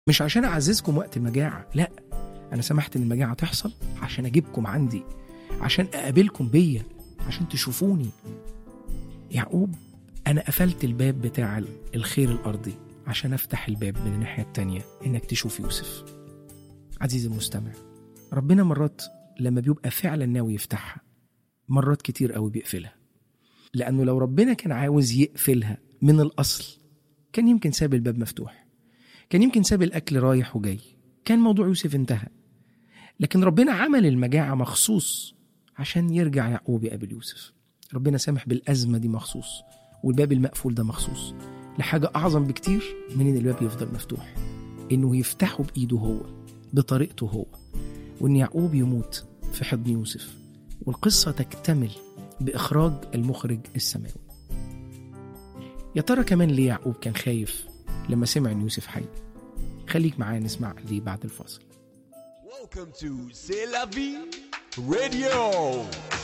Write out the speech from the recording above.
مش عشان اعززكم وقت المجاعه لا انا سمحت ان المجاعه تحصل عشان اجيبكم عندي عشان اقابلكم بيا عشان تشوفوني يعقوب انا قفلت الباب بتاع الخير الارضي عشان افتح الباب من الناحيه التانيه انك تشوف يوسف عزيزي المستمع ربنا مرات لما بيبقى فعلا ناوي يفتحها مرات كتير قوي بيقفلها لانه لو ربنا كان عاوز يقفلها من الاصل كان يمكن ساب الباب مفتوح كان يمكن ساب الاكل رايح وجاي كان موضوع يوسف انتهى لكن ربنا عمل المجاعه مخصوص عشان يرجع يعقوب يقابل يوسف ربنا سامح بالازمه دي مخصوص والباب المقفول ده مخصوص لحاجه اعظم بكتير من ان الباب يفضل مفتوح انه يفتحه بايده هو بطريقته هو وان يعقوب يموت في حضن يوسف والقصه تكتمل باخراج المخرج السماوي يا ترى كمان ليه يعقوب كان خايف لما سمع ان يوسف حي خليك معايا نسمع ليه بعد الفاصل Welcome to C'est la vie radio.